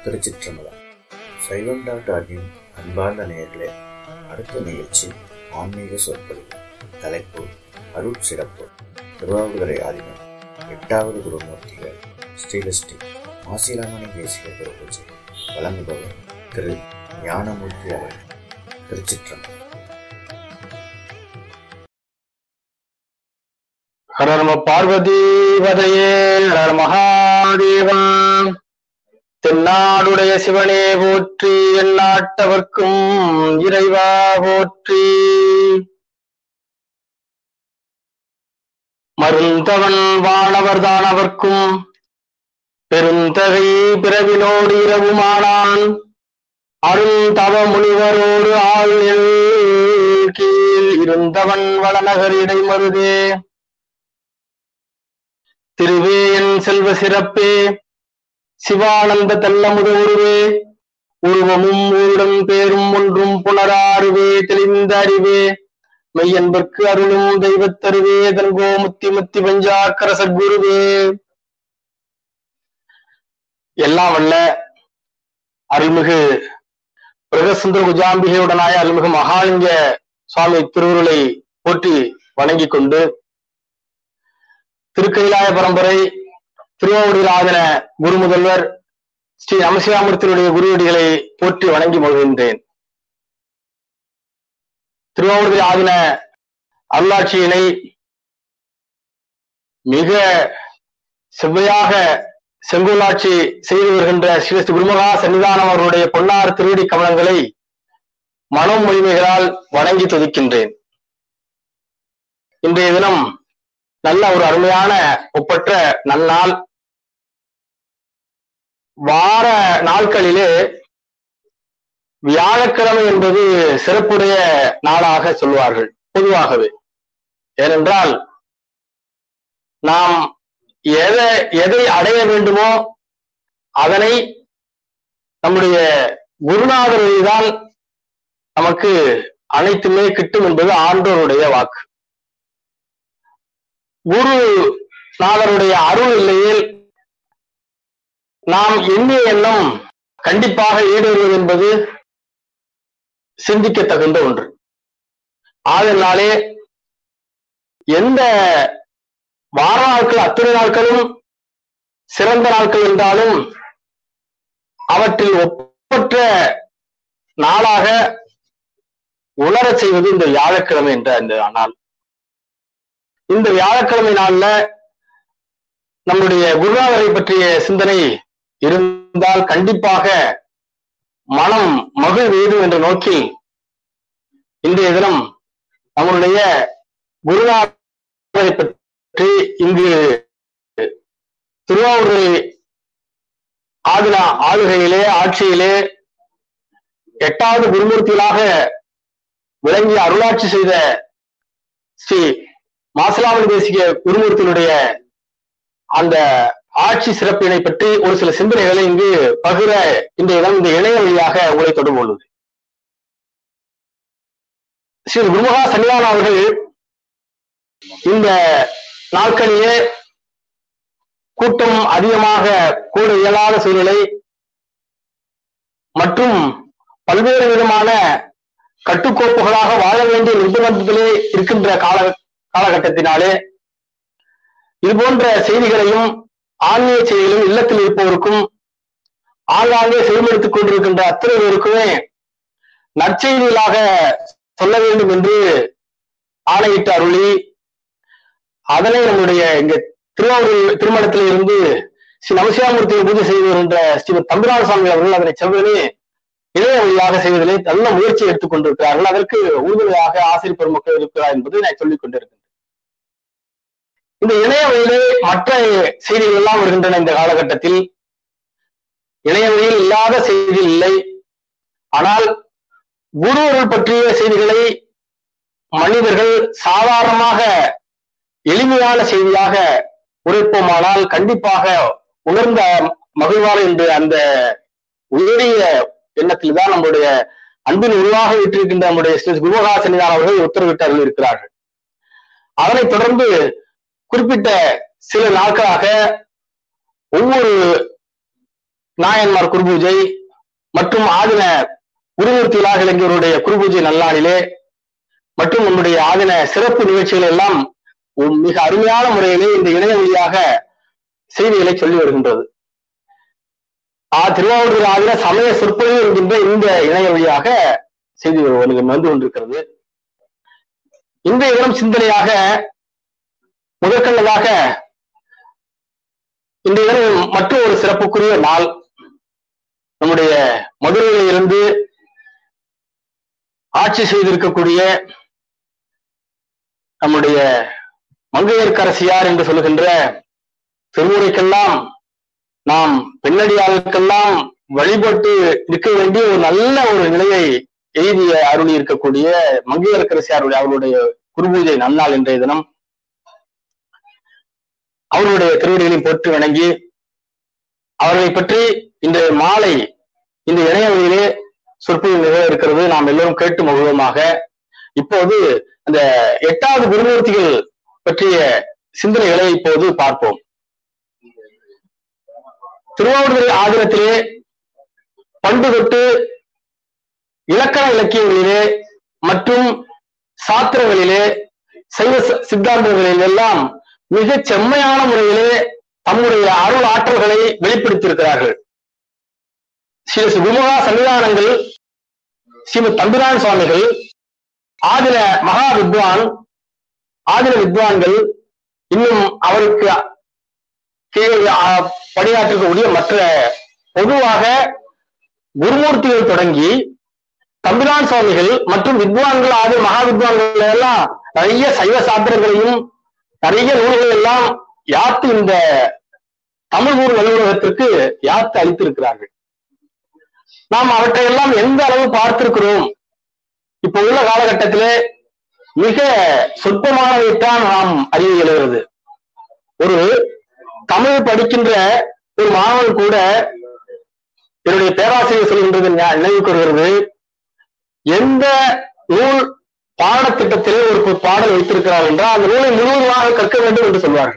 திருச்சிற்றம்பலம் சைவம் டாட் ஆர்கின் அன்பார்ந்த நேயர்களே அடுத்த நிகழ்ச்சி ஆன்மீக சொற்பொழிவு தலைப்பு அருட்சிறப்பு திருவாவூரை ஆதினம் எட்டாவது குருமூர்த்திகள் ஸ்ரீலஸ்ரீ மாசிலாமணி தேசிய குருபூஜை வழங்குபவர் திரு ஞானமூர்த்தி அவர்கள் திருச்சிற்றம்பலம் ஹர நம பார்வதி வதையே ஹர மகாதேவா தென்னாடுடைய சிவனே போற்றி எந்நாட்டவர்க்கும் இறைவா போற்றி மருந்தவன் வானவர் தானவர்க்கும் பெருந்தகை பிறவினோடு இரவுமானான் அருந்தவ முனிவரோடு ஆள் கீழ் இருந்தவன் வளநகர் இடைமருதே திருவே என் செல்வ சிறப்பே சிவானந்த தல்லமுத உருவே உருவமும் ஊருடன் பேரும் ஒன்றும் புனராறுவே தெளிந்த அறிவே மெய்யன்பர்க்கு அருளும் தெய்வத்தருவே தன்கோ முத்தி முத்தி பஞ்சாக்கர சத்குருவே எல்லாம் வல்ல அருள்மிகு பிரகசுந்தர குஜாம்பிகையுடனாய அருள்மிகு மகாலிங்க சுவாமி திருவுருளை போற்றி வணங்கிக் கொண்டு திருக்கைலாய பரம்பரை திருவாவூரில் ஆதன குரு முதல்வர் ஸ்ரீ நமசிவாமூர்த்தியுடைய குருவடிகளை போற்றி வணங்கி மகிழ்கின்றேன் திருவாவூரில் ஆதின அருளாட்சியினை மிக செவ்வையாக செங்கோலாட்சி செய்து வருகின்ற ஸ்ரீ ஸ்ரீ குருமகா சன்னிதானம் அவர்களுடைய பொன்னார் திருவடி கமலங்களை மனம் மொழிமைகளால் வணங்கி துதிக்கின்றேன் இன்றைய தினம் நல்ல ஒரு அருமையான ஒப்பற்ற நன்னாள் வார நாட்களிலே வியாழக்கிழமை என்பது சிறப்புடைய நாளாக சொல்வார்கள் பொதுவாகவே ஏனென்றால் நாம் எதை எதை அடைய வேண்டுமோ அதனை நம்முடைய குருநாதர் வழிதான் நமக்கு அனைத்துமே கிட்டும் என்பது ஆண்டோருடைய வாக்கு குரு நாதருடைய அருள் இல்லையில் நாம் எண்ணிய எண்ணம் கண்டிப்பாக ஈடேறுவது என்பது சிந்திக்க தகுந்த ஒன்று ஆதலாலே எந்த வார நாட்கள் அத்தனை நாட்களும் சிறந்த நாட்கள் என்றாலும் அவற்றில் ஒப்பற்ற நாளாக உணரச் செய்வது இந்த வியாழக்கிழமை என்ற அந்த நாள் இந்த வியாழக்கிழமை நாள்ல நம்முடைய குருநாதரை பற்றிய சிந்தனை இருந்தால் கண்டிப்பாக மனம் மகிழ்வேது என்ற நோக்கில் இன்றைய தினம் நம்முடைய குருநாதரை பற்றி இங்கு திருவாவூர் ஆதின ஆளுகையிலே ஆட்சியிலே எட்டாவது குருமூர்த்திகளாக விளங்கி அருளாட்சி செய்த ஸ்ரீ மாசலாமணி தேசிய குருமூர்த்தியினுடைய அந்த ஆட்சி சிறப்பினை பற்றி ஒரு சில சிந்தனைகளை இங்கு பகிர இந்த இடம் இந்த இணைய வழியாக உங்களை தொடர்பு கொள்வது ஸ்ரீ குருமகா சன்னிதானம் அவர்கள் இந்த நாட்களிலே கூட்டம் அதிகமாக கூட இயலாத சூழ்நிலை மற்றும் பல்வேறு விதமான கட்டுக்கோப்புகளாக வாழ வேண்டிய நிர்பந்தத்திலே இருக்கின்ற கால காலகட்டத்தினாலே இது போன்ற செய்திகளையும் ஆன்மீக செய்திகளையும் இல்லத்தில் இருப்பவருக்கும் ஆங்காங்கே செயல்படுத்திக் கொண்டிருக்கின்ற அத்தனை பேருக்குமே நற்செய்திகளாக சொல்ல வேண்டும் என்று ஆணையிட்டு அருளி அதனை நம்முடைய இங்க திருவாரூர் திருமணத்தில் இருந்து ஸ்ரீ நமசிவாமூர்த்தியை பூஜை செய்து வருகின்ற ஸ்ரீமத் தம்பிரான சுவாமி அவர்கள் அதனை செவ்வனே இளைய வழியாக செய்வதிலே நல்ல முயற்சி எடுத்துக் கொண்டிருக்கிறார்கள் அதற்கு உறுதுணையாக ஆசிரியர் பெருமக்கள் இருக்கிறார் என்பதை நான் சொல்லிக் கொண்டிருக்கிறேன் இந்த இணைய வழியிலே மற்ற செய்திகள் எல்லாம் வருகின்றன இந்த காலகட்டத்தில் இணைய வழியில் இல்லாத செய்தி இல்லை ஆனால் குருவர்கள் பற்றிய செய்திகளை மனிதர்கள் சாதாரணமாக எளிமையான செய்தியாக உரைப்போமானால் கண்டிப்பாக உணர்ந்த மகிழ்வார் என்று அந்த உயரிய எண்ணத்தில் தான் நம்முடைய அன்பின் உருவாக விட்டிருக்கின்ற நம்முடைய ஸ்ரீ குருமகா சன்னிதானம் அவர்கள் உத்தரவிட்டார்கள் இருக்கிறார்கள் அதனைத் தொடர்ந்து குறிப்பிட்ட சில நாட்களாக ஒவ்வொரு நாயன்மார் குருபூஜை மற்றும் ஆதின குருமூர்த்திகளாக விளங்கியவருடைய குருபூஜை நல்லாளிலே மற்றும் நம்முடைய ஆதின சிறப்பு நிகழ்ச்சிகள் எல்லாம் ஒரு மிக அருமையான முறையிலே இந்த இணைய வழியாக செய்திகளை சொல்லி வருகின்றது ஆ திருவாவூர் ஆதின சமய சொற்பொழிவு என்கின்ற இந்த இணைய வழியாக செய்தி வருவது வந்து கொண்டிருக்கிறது இன்றைய தினம் சிந்தனையாக முதற்கண்ணதாக இன்றைய தினம் மற்றொரு ஒரு சிறப்புக்குரிய நாள் நம்முடைய மதுரையில் இருந்து ஆட்சி செய்திருக்கக்கூடிய நம்முடைய மங்கையர்க்கரசியார் என்று சொல்லுகின்ற திருமுறைக்கெல்லாம் நாம் பெண்ணடியாளுக்கெல்லாம் வழிபட்டு இருக்க வேண்டிய ஒரு நல்ல ஒரு நிலையை எய்திய அருளி இருக்கக்கூடிய மங்கையர்க்கரசியாருடைய அவருடைய குருபூஜை நன்னாள் இன்றைய தினம் அவருடைய திருவடிகளை போற்றி வணங்கி அவர்களை பற்றி இந்த மாலை இந்த இணையவழியிலே சொற்பொழிவு நிகழ இருக்கிறது நாம் எல்லோரும் கேட்டு மகிழ்வோமாக இப்போது அந்த எட்டாவது குருமூர்த்திகள் பற்றிய சிந்தனைகளை இப்போது பார்ப்போம் திருவாவூர் ஆதினத்திலே பண்டு தொட்டு இலக்கண இலக்கியங்களிலே மற்றும் சாத்திரங்களிலே சைவ சித்தாந்தங்களில் எல்லாம் மிக செம்மையான முறையிலே தம்முடைய அருள் ஆற்றல்களை வெளிப்படுத்தியிருக்கிறார்கள் ஸ்ரீ சுகுமகா சன்னிதானங்கள் ஸ்ரீமத் தம்பிரான் சுவாமிகள் ஆதின மகா வித்வான் ஆதின வித்வான்கள் இன்னும் அவருக்கு கீழே பணியாற்றக்கூடிய மற்ற பொதுவாக குருமூர்த்திகள் தொடங்கி தம்பிரான் சுவாமிகள் மற்றும் வித்வான்கள் ஆதின மகா வித்வான்கள் எல்லாம் நிறைய சைவ சாத்திரங்களையும் நிறைய நூல்கள் எல்லாம் யாத்து இந்த தமிழ் நூல் வல்லுலகத்திற்கு யாத்து அளித்திருக்கிறார்கள் நாம் அவற்றையெல்லாம் எந்த அளவு பார்த்திருக்கிறோம் இப்ப உள்ள காலகட்டத்திலே மிக சொற்பமானதைத்தான் நாம் அறிய இயலுகிறது ஒரு தமிழ் படிக்கின்ற ஒரு மாணவன் கூட என்னுடைய பேராசிரியர் சொல்கின்றது நினைவுக்கு வருகிறது எந்த நூல் பாடத்திட்டத்திலே ஒரு பாடல் வைத்திருக்கிறார் என்றால் அந்த நூலை முழுவதுமாக கற்க வேண்டும் என்று சொல்வார்கள்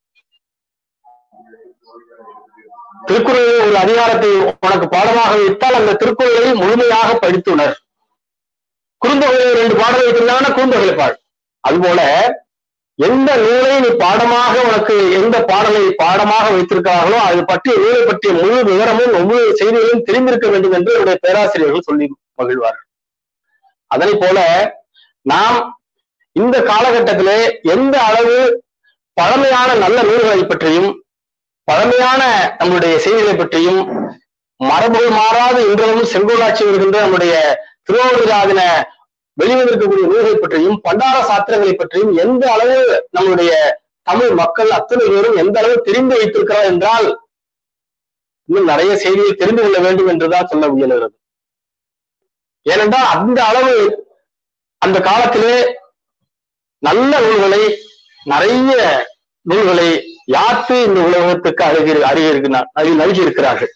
திருக்குறளில் ஒரு அதிகாரத்தை உனக்கு பாடமாக வைத்தால் அந்த திருக்குறளை முழுமையாக படித்துணர் குறுந்தொகையை ரெண்டு பாடல் வைத்திருந்தாங்கன்னா குறுந்தொகையை பாடு அதுபோல எந்த நூலை நீ பாடமாக உனக்கு எந்த பாடலை பாடமாக வைத்திருக்கிறார்களோ அது பற்றி நூலை பற்றிய முழு விவரமும் முழு செய்திகளும் தெரிந்திருக்க வேண்டும் என்று என்னுடைய பேராசிரியர்கள் சொல்லி மகிழ்வார்கள் அதனை போல நாம் இந்த காலகட்டத்திலே எந்த அளவு பழமையான நல்ல நூல்களை பற்றியும் பழமையான நம்முடைய செய்திகளை பற்றியும் மரபுகள் மாறாது இன்றளவும் செங்கோலாட்சி வருகின்ற நம்முடைய திருவாவூராதின வெளிவந்திருக்கக்கூடிய நூல்களை பற்றியும் பண்டார சாத்திரங்களை பற்றியும் எந்த அளவு நம்முடைய தமிழ் மக்கள் அத்தனை பேரும் எந்த அளவு தெரிந்து வைத்திருக்கிறார் என்றால் இன்னும் நிறைய செய்திகள் தெரிந்து கொள்ள வேண்டும் என்றுதான் சொல்ல முயலுகிறது ஏனென்றால் அந்த அளவு அந்த காலத்திலே நல்ல நூல்களை நிறைய நூல்களை யாத்து இந்த உலகத்துக்கு அருகி அருகி நல்கி இருக்கிறார்கள்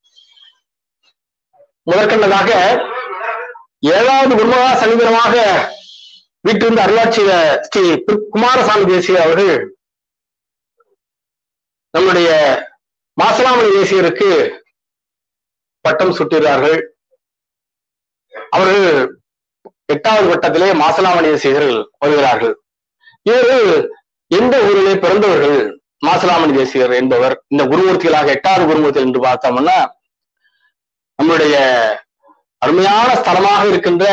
முதற்கண்டதாக ஏழாவது குருமகா சனிதனமாக வீட்டிலிருந்து அருளாட்சிய ஸ்ரீ குமாரசாமி தேசிய அவர்கள் நம்முடைய மாசலாமணி தேசியருக்கு பட்டம் சுட்டுகிறார்கள் அவர்கள் எட்டாவது வட்டத்திலே மாசலாமணி தேசியர்கள் வருகிறார்கள் இவர்கள் எந்த ஊரிலே பிறந்தவர்கள் மாசலாமணி தேசியர் என்பவர் இந்த குருமூர்த்திகளாக எட்டாவது குருமூர்த்தி என்று பார்த்தோம்னா நம்முடைய அருமையான ஸ்தலமாக இருக்கின்ற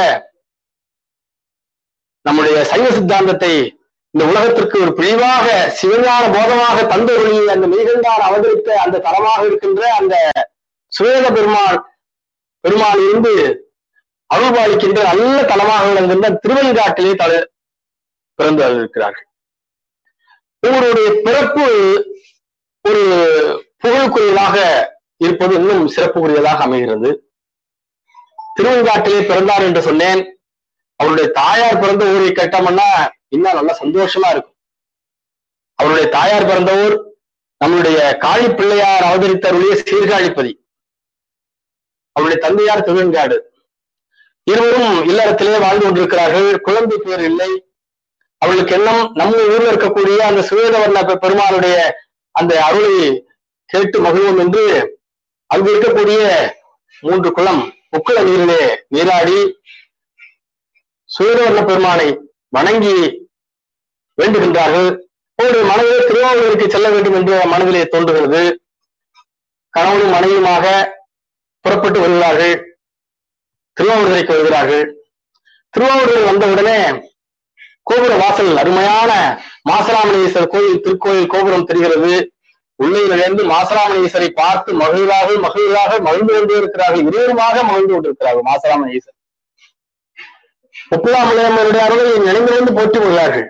நம்முடைய சைவ சித்தாந்தத்தை இந்த உலகத்திற்கு ஒரு பிழிவாக சிவஞான போதமாக தந்தொருளி அந்த மெய்கண்டார் அவதரித்த அந்த தலமாக இருக்கின்ற அந்த சுவேத பெருமாள் பெருமாள் இருந்து அருள்பாலிக்கின்ற நல்ல தலமாக விளங்குகின்ற திருவெண்காட்டிலே தல பிறந்து இருக்கிறார்கள் இவருடைய பிறப்பு ஒரு புகழுக்குரியதாக இருப்பது இன்னும் சிறப்புக்குரியதாக அமைகிறது திருவெண்காட்டிலே பிறந்தார் என்று சொன்னேன் அவருடைய தாயார் பிறந்த ஊரை கேட்டோம்னா இன்னும் நல்லா சந்தோஷமா இருக்கும் அவருடைய தாயார் பிறந்த ஊர் நம்மளுடைய காளி பிள்ளையார் அவதரித்தருடைய சீர்காழிப்பதி அவருடைய தந்தையார் திருவெண்காடு இருவரும் இல்லறத்திலே வாழ்ந்து கொண்டிருக்கிறார்கள் குழந்தை பேர் இல்லை அவர்களுக்கு எண்ணம் நம்ம ஊர்ல இருக்கக்கூடிய அந்த சுவேதவர்ண பெருமானுடைய அந்த அருளை கேட்டு மகிழ்வோம் என்று அங்கு இருக்கக்கூடிய மூன்று குளம் உக்குள நீரிலே நீராடி சூரியவர்ண பெருமானை வணங்கி வேண்டுகின்றார்கள் ஒரு மனதிலே திருவாவூருக்கு செல்ல வேண்டும் என்று மனதிலே தோன்றுகிறது கணவனும் மனைவியுமாக புறப்பட்டு வருகிறார்கள் திருவாவூருக்கு வருகிறார்கள் திருவாவூர் வந்தவுடனே கோபுர வாசல் அருமையான மாசராமணீஸ்வரர் கோயில் திருக்கோயில் கோபுரம் தெரிகிறது உள்ளே நுழைந்து மாசராமணீஸ்வரை பார்த்து மகிழ்வாக மகிழ்வாக மகிழ்ந்து கொண்டே இருக்கிறார்கள் இருவருமாக மகிழ்ந்து கொண்டிருக்கிறார்கள் மாசராமணீஸ்வரர் முப்புலாமலையம்மனுடைய அருளை நினைந்து வந்து போற்றி வருகிறார்கள்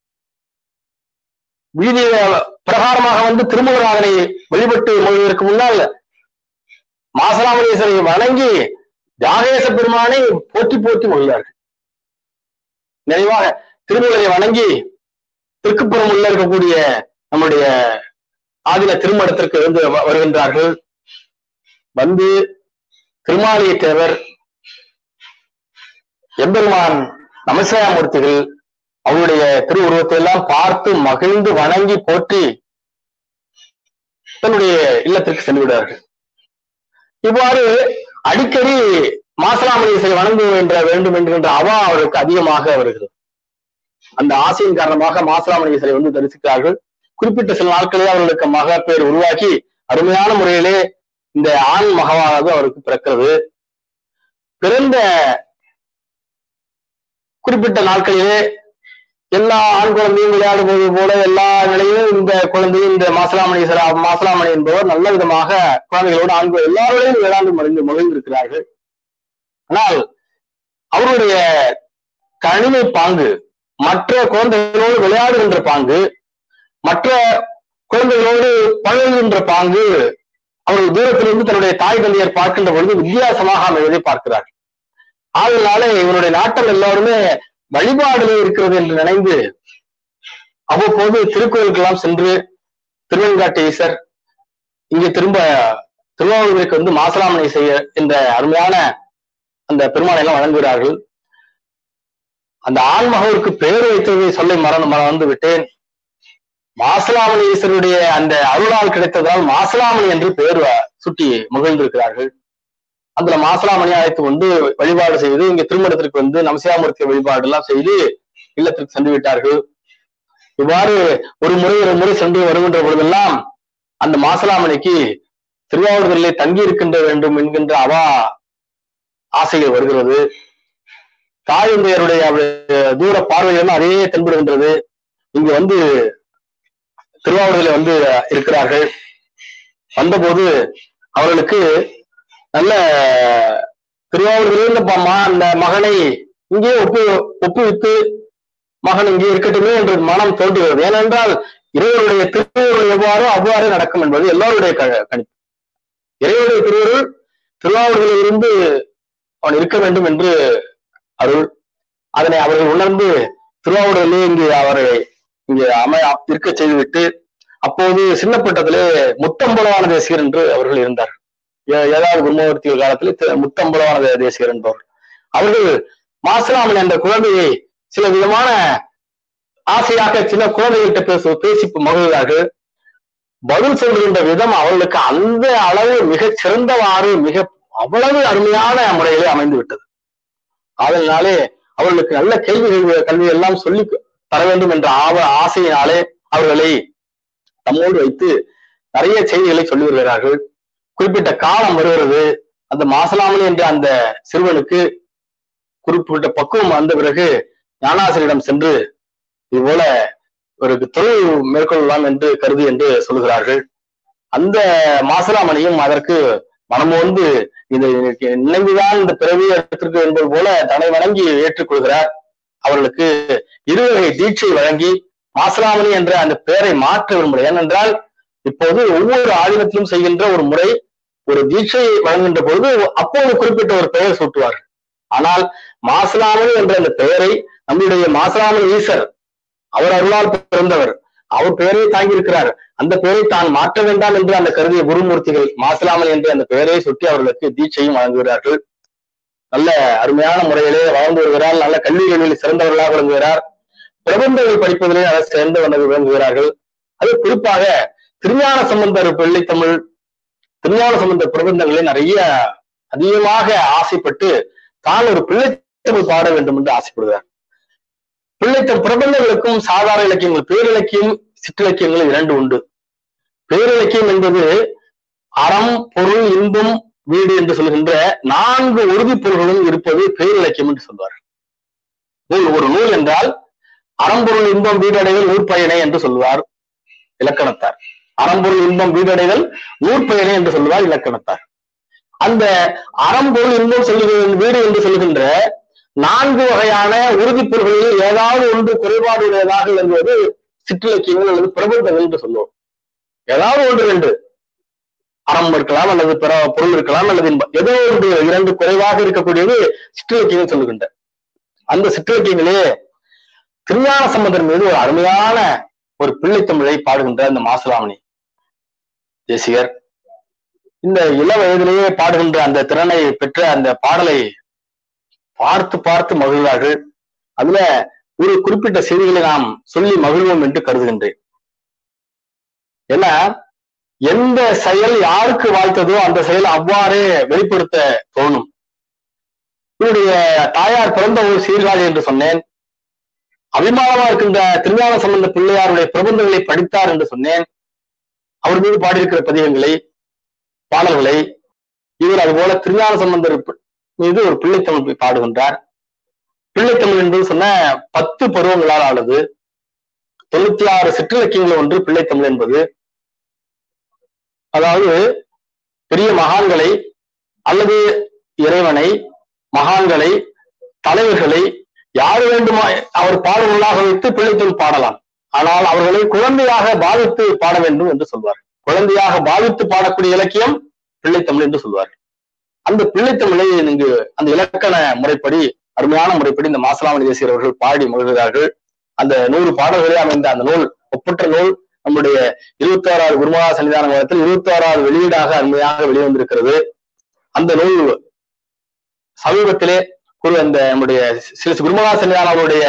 வீதி பிரகாரமாக வந்து திருமூலநாதனை வழிபட்டு மொழிவதற்கு முன்னால் மாசராமணீஸ்வரை வணங்கி தியாகேச பெருமானை போற்றி போற்றி மொழிகிறார்கள் நிறைவாக திருமூலரை வணங்கி தெற்குப்புறம் உள்ள இருக்கக்கூடிய நம்முடைய ஆதின திருமணத்திற்கு இருந்து வ- வருகின்றார்கள் வந்து திருமாலிய தேவர் எம்பெருமான் நமசிவாயமூர்த்திகள் அவருடைய திருவுருவத்தை எல்லாம் பார்த்து மகிழ்ந்து வணங்கி போற்றி தன்னுடைய இல்லத்திற்கு சென்று விடுவார்கள் இவ்வாறு அடிக்கடி மாசலாமணீசரை வணங்க என்ற வேண்டும் என்கின்ற அவா அவருக்கு அதிகமாக வருகிறது அந்த ஆசையின் காரணமாக மாசலாமணீசரை வந்து தரிசிக்கிறார்கள் குறிப்பிட்ட சில நாட்களே அவர்களுக்கு மகப்பேர் உருவாக்கி அருமையான முறையிலே இந்த ஆண் மகவானது அவருக்கு பிறக்கிறது பிறந்த குறிப்பிட்ட நாட்களிலே எல்லா ஆண் குழந்தையும் விளையாடுவது போல எல்லா நிலையிலும் இந்த குழந்தையும் இந்த மாசலாமணீஸ்வர மாசலாமணி என்பவர் நல்ல விதமாக குழந்தைகளோடு ஆண் குழந்தை எல்லாரோடையும் விளையாண்டு மகிழ்ந்து மகிழ்ந்திருக்கிறார்கள் ஆனால் அவருடைய கனிமை பாங்கு மற்ற குழந்தைகளோடு விளையாடுகின்ற பாங்கு மற்ற குழந்தைகளோடு பழகுகின்ற பாங்கு அவர்கள் தூரத்திலிருந்து தன்னுடைய தாய் தந்தையர் பார்க்கின்ற பொழுது வித்தியாசமாக அமைவதை பார்க்கிறார் ஆதலால இவருடைய நாட்டம் எல்லாருமே வழிபாடுல இருக்கிறது என்று நினைந்து அவ்வப்போது திருக்கோயிலுக்கெல்லாம் சென்று திருவெண்காட்டு ஈசர் இங்கே திரும்ப திருவாவூருக்கு வந்து மாசலாமணி செய்ய என்ற அருமையான அந்த பெருமானை எல்லாம் வழங்குகிறார்கள் அந்த ஆண்மகவுக்கு பெயர் வைத்ததை சொல்ல மறந்து மறந்து விட்டேன் மாசலாமணி ஈஸ்வருடைய அந்த அருளால் கிடைத்ததால் மாசலாமணி என்று பெயர் வ- சுட்டி மகிழ்ந்திருக்கிறார்கள் அதுல மாசலாமணி அழைத்து கொண்டு வழிபாடு செய்து இங்க திருமணத்திற்கு வந்து நமசியாமூர்த்தி வழிபாடு எல்லாம் செய்து இல்லத்திற்கு சென்று விட்டார்கள் இவ்வாறு ஒரு முறை ஒரு முறை சென்று வருகின்ற பொழுதெல்லாம் அந்த மாசலாமணிக்கு திருவாவூரிலே தங்கி இருக்கின்ற வேண்டும் என்கின்ற அவா ஆசைகள் வருகிறது தாயந்தையருடைய அவருடைய தூர பார்வையிலும் அதே தென்படுகின்றது இங்க வந்து திருவாவூரில் வந்து இருக்கிறார்கள் வந்தபோது அவர்களுக்கு நல்ல திருவாவூரில் இருந்த ப- மா- அந்த மகனை இங்கே ஒப்பு ஒப்புவித்து மகன் இங்கே இருக்கட்டுமே என்று மனம் தோன்றுகிறது ஏனென்றால் இறைவனுடைய திருவுருள் எவ்வாறோ அவ்வாறு நடக்கும் என்பது எல்லோருடைய க- கணிப்பு இறைவனுடைய திருவுருள் திருவாவூரில் இருந்து அவன் இருக்க வேண்டும் என்று அருள் அதனை அவர்கள் உணர்ந்து திருவாவூரிலே இங்கு அவரை இங்கே அமை இருக்க செய்துவிட்டு அப்போது சின்னப்பட்டத்திலே முத்தம்பலவான தேசிகர் என்று அவர்கள் இருந்தார் ஏ- ஏழாவது குருமூர்த்திகள் காலத்தில் திரு முத்தம்பலவான தே- தேசிகர் என்பவர் அவர்கள் மாசலாமன் என்ற குழந்தையை சில விதமான ஆசையாக சின்ன குழந்தைகிட்ட பேச பேசி மகிழ்கிறார்கள் பதில் சொல்கின்ற விதம் அவர்களுக்கு அந்த அளவு மிகச் சிறந்தவாறு மிக அவ்வளவு அருமையான முறையிலே அமைந்து விட்டது அதனாலே அவர்களுக்கு நல்ல கேள்வி கல்வி எல்லாம் சொல்லி தர வேண்டும் என்ற ஆவ ஆசையினாலே அவர்களை நம்மோடு வைத்து நிறைய செய்திகளை சொல்லி வருகிறார்கள் குறிப்பிட்ட காலம் வருகிறது அந்த மாசலாமணி என்ற அந்த சிறுவனுக்கு குறிப்பிட்ட பக்குவம் வந்த பிறகு ஞானாசிரியிடம் சென்று இதுபோல ஒரு தொழில் மேற்கொள்ளலாம் என்று கருதி என்று சொல்கிறார்கள் அந்த மாசலாமணியும் அதற்கு மனமோந்து இந்த நினைவுதான் இந்த பிறவி எடுத்திருக்கு என்பது போல தன்னை வணங்கி ஏற்றுக்கொள்கிறார் அவர்களுக்கு இருவகை தீட்சை வழங்கி மாசலாமணி என்ற அந்த பெயரை மாற்ற விரும்புகிறார் ஏனென்றால் இப்போது ஒவ்வொரு ஆதீனத்திலும் செய்கின்ற ஒரு முறை ஒரு தீட்சை வழங்குகின்ற பொழுது அப்போது குறிப்பிட்ட ஒரு பெயர் சூட்டுவார் ஆனால் மாசலாமணி என்ற அந்த பெயரை நம்முடைய மாசலாமணி ஈசர் அவர் அருளால் பிறந்தவர் அவர் பெயரை தாங்கி இருக்கிறார் அந்த பெயரை தான் மாற்ற வேண்டாம் என்று அந்த கருதிய குருமூர்த்திகள் மாசலாமணி என்று அந்த பெயரை சுட்டி அவர்களுக்கு தீட்சையும் வழங்குகிறார்கள் நல்ல அருமையான முறையிலே வாழ்ந்து வருகிறார் நல்ல கல்விகளில் சிறந்தவர்களாக விளங்குகிறார் பிரபந்தங்கள் படிப்பதிலே நல்ல சிறந்த விளங்குகிறார்கள் அது குறிப்பாக திருஞான சம்பந்தர் பிள்ளை தமிழ் திருஞான சம்பந்த பிரபந்தங்களை நிறைய அதிகமாக ஆசைப்பட்டு தான் ஒரு பிள்ளைத்தமிழ் பாட வேண்டும் என்று ஆசைப்படுகிறார் பிள்ளைத்தம் பிரபந்தங்களுக்கும் சாதாரண இலக்கியங்கள் பேரிலக்கியம் சிற்றிலக்கியங்கள் இரண்டு உண்டு பேரிலக்கியம் என்பது அறம் பொருள் இன்பம் வீடு என்று சொல்கின்ற நான்கு உறுதிப் பொருள்களும் இருப்பது பேரிலக்கியம் என்று சொல்வார் நூல் ஒரு நூல் என்றால் அறம்பொருள் இன்பம் வீடடைதல் நூற்பயனை என்று சொல்வார் இலக்கணத்தார் அறம்பொருள் இன்பம் வீடடைதல் நூற்பயனை என்று சொல்வார் இலக்கணத்தார் அந்த அறம்பொருள் இன்பம் சொல்லுகிற வீடு என்று சொல்கின்ற நான்கு வகையான உறுதிப் பொருள்களில் ஏதாவது ஒன்று குறைபாடு உடையதாக என்பது சிற்றிலக்கியங்கள் அல்லது பிரபந்தங்கள் என்று சொல்லுவோம் ஏதாவது ஒன்று ரெண்டு அறம் இருக்கலாம் அல்லது பிற பொருள் இருக்கலாம் அல்லது இன்பம் ஏதோ ஒன்று இரண்டு குறைவாக இருக்கக்கூடியது சிற்றிலக்கியங்கள் சொல்லுகின்ற அந்த சிற்றிலக்கியங்களே திருஞான சம்பந்தர் மீது ஒரு அருமையான ஒரு பிள்ளைத்தமிழை பாடுகின்ற அந்த மாசுலாமணி தேசிகர் இந்த இள வயதிலேயே பாடுகின்ற அந்த திறனை பெற்ற அந்த பாடலை பார்த்து பார்த்து மகிழ்வார்கள் அதுல ஒரு குறிப்பிட்ட செய்திகளை நாம் சொல்லி மகிழ்வோம் என்று கருதுகின்றேன் ஏன்னா எந்த செயல் யாருக்கு வாழ்த்ததோ அந்த செயல் அவ்வாறே வெளிப்படுத்த தோணும் இவருடைய தாயார் பிறந்த ஒரு சீர்காழி என்று சொன்னேன் அபிமானமா இருக்கின்ற திருஞான சம்பந்த பிள்ளையாருடைய பிரபந்தங்களை படித்தார் என்று சொன்னேன் அவர் மீது பாடியிருக்கிற பதிகங்களை பாடல்களை இவர் அதுபோல திருஞான சம்பந்தர் மீது ஒரு பிள்ளைத்தமிழ் பாடுகின்றார் பிள்ளைத்தமிழ் என்பது சொன்ன பத்து பருவங்களால் ஆனது தொண்ணூத்தி ஆறு சிற்றிலக்கியங்கள் ஒன்று பிள்ளைத்தமிழ் என்பது அதாவது பெரிய மகான்களை அல்லது இறைவனை மகான்களை தலைவர்களை யாரு வேண்டுமா அவர் பாடல்களாக வைத்து பிள்ளைத்தமிழ் பாடலாம் ஆனால் அவர்களை குழந்தையாக பாவித்து பாட வேண்டும் என்று சொல்வார் குழந்தையாக பாவித்து பாடக்கூடிய இலக்கியம் பிள்ளைத்தமிழ் என்று சொல்வார் அந்த பிள்ளைத்தமிழை இங்கு அந்த இலக்கண முறைப்படி அருமையான முறைப்படி இந்த மாசலாமணி தேசியர் அவர்கள் பாடி மகிழ்கிறார்கள் அந்த நூறு பாடல்களே அமைந்த அந்த நூல் ஒப்பற்ற நூல் நம்முடைய இருபத்தி ஆறாவது குருமகா சன்னிதான காலத்தில் இருபத்தி ஆறாவது வெளியீடாக அருமையாக வெளிவந்திருக்கிறது அந்த நூல் சமீபத்திலே குரு அந்த நம்முடைய சில குருமகா சன்னிதான அவருடைய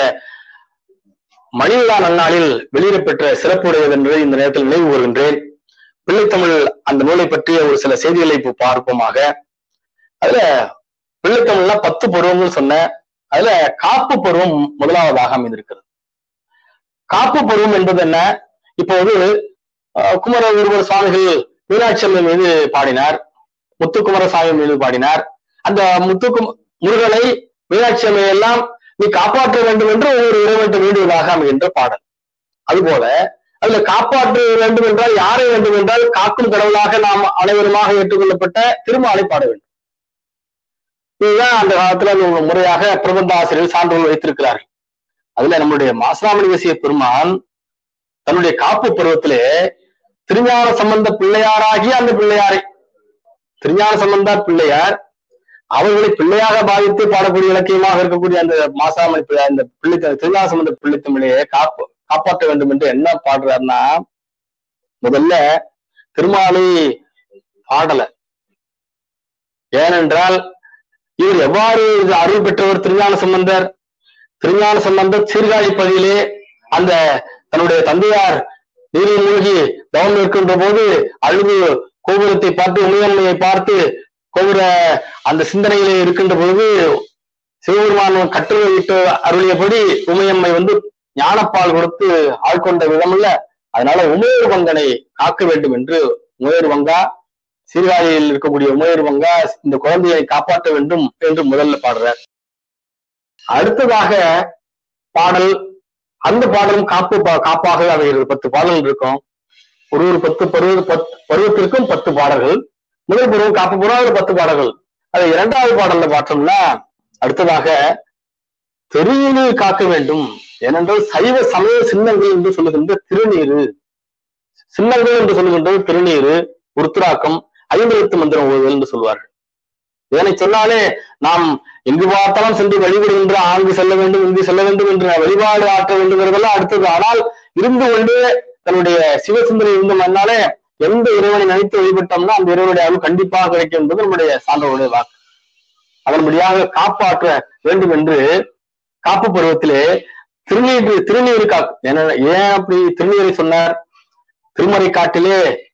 மணிவிழா நன்னாளில் வெளியிடப்பெற்ற சிறப்புடையது என்று இந்த நேரத்தில் நினைவு கூறுகின்றேன் பிள்ளைத்தமிழ் அந்த நூலை பற்றிய ஒரு சில செய்திகளை இப்போ பார்ப்போமாக அதுல பிள்ளைத்தமிழ்ல பத்து பருவங்கள் சொன்ன அதுல காப்பு பருவம் முதலாவதாக அமைந்திருக்கிறது காப்பு பருவம் என்பது என்ன இப்போது குமர ஒருவர் சுவாமிகள் மீனாட்சி அம்மை மீது பாடினார் முத்துக்குமரசாமி மீது பாடினார் அந்த முத்துக்கும் முருகனை மீனாட்சி அம்மை எல்லாம் நீ காப்பாற்ற வேண்டும் என்று ஒவ்வொரு இறைவன்ட்டு வேண்டுவதாக அமைகின்ற பாடல் அதுபோல அதுல காப்பாற்ற வேண்டும் என்றால் யாரை வேண்டும் என்றால் காக்கும் கடவுளாக நாம் அனைவருமாக ஏற்றுக்கொள்ளப்பட்ட திருமாலை பாட வேண்டும் இதுதான் அந்த காலத்துல முறையாக பிரபந்த ஆசிரியர் சான்றுகள் வைத்திருக்கிறார்கள் அதுல நம்முடைய மாசராமணி தேசிய பெருமான் தன்னுடைய காப்பு பருவத்திலே திருஞான சம்பந்த பிள்ளையாராகிய அந்த பிள்ளையாரை திருஞான சம்பந்தார் பிள்ளையார் அவர்களை பிள்ளையாக பாதித்து பாடக்கூடிய இலக்கியமாக இருக்கக்கூடிய அந்த மாசாமணி பிள்ளை அந்த பிள்ளை திருஞான சம்பந்த பிள்ளை தமிழையே காப்பு காப்பாற்ற வேண்டும் என்று என்ன பாடுறாருன்னா முதல்ல திருமாலை பாடல ஏனென்றால் இவர் எவ்வாறு அருள் பெற்றவர் திருஞான சம்பந்தர் திருஞான சம்பந்தர் சீர்காழி பகுதியிலே அந்த தன்னுடைய தந்தையார் நீரில் மூழ்கி தவம் இருக்கின்ற போது அழுது கோபுரத்தை பார்த்து உமையம்மையை பார்த்து கோபுர அந்த சிந்தனையிலே இருக்கின்ற பொழுது சிவபெருமான் கட்டுரை விட்டு அருளியபடி உமையம்மை வந்து ஞானப்பால் கொடுத்து ஆட்கொண்ட விதமல்ல அதனால உமையர் வங்கனை காக்க வேண்டும் என்று உமையர் வங்கா சீர்காழியில் இருக்கக்கூடிய உமையர் வங்கா இந்த குழந்தையை காப்பாற்ற வேண்டும் என்று முதல்ல பாடுறார் அடுத்ததாக பாடல் அந்த பாடலும் காப்பு காப்பாக அமைகிறது பத்து பாடல்கள் இருக்கும் ஒரு ஒரு பத்து பருவ பத்து பருவத்திற்கும் பத்து பாடல்கள் முதல் பருவம் காப்பு பருவம் ஒரு பத்து பாடல்கள் அது இரண்டாவது பாடல்ல பார்த்தோம்னா அடுத்ததாக திருநீர் காக்க வேண்டும் ஏனென்றால் சைவ சமய சின்னங்கள் என்று சொல்லுகின்ற திருநீரு சின்னங்கள் என்று சொல்லுகின்றது திருநீரு உருத்துராக்கம் ஐம்பெழுத்து மந்திரம் ஓதுதல் என்று சொல்வார்கள் இதனை சொன்னாலே நாம் எங்கு பார்த்தாலும் சென்று வழிபடுகின்ற ஆங்கு செல்ல வேண்டும் இங்கு செல்ல வேண்டும் என்ற வழிபாடு ஆற்ற வேண்டுங்கிறதெல்லாம் அடுத்தது ஆனால் இருந்து கொண்டு தன்னுடைய சிவசிந்தனை இருந்தோம்னாலே எந்த இறைவனை நினைத்து வழிபட்டோம்னா அந்த இறைவனுடைய அருள் கண்டிப்பாக கிடைக்கும் என்பது நம்முடைய சான்றோருடைய வாக்கு அதன்படியாக காப்பாற்ற வேண்டும் என்று காப்பு பருவத்திலே திருநீர் திருநீர் காப்பு ஏன் அப்படி திருநீரை சொன்னார் திருமறை காட்டிலே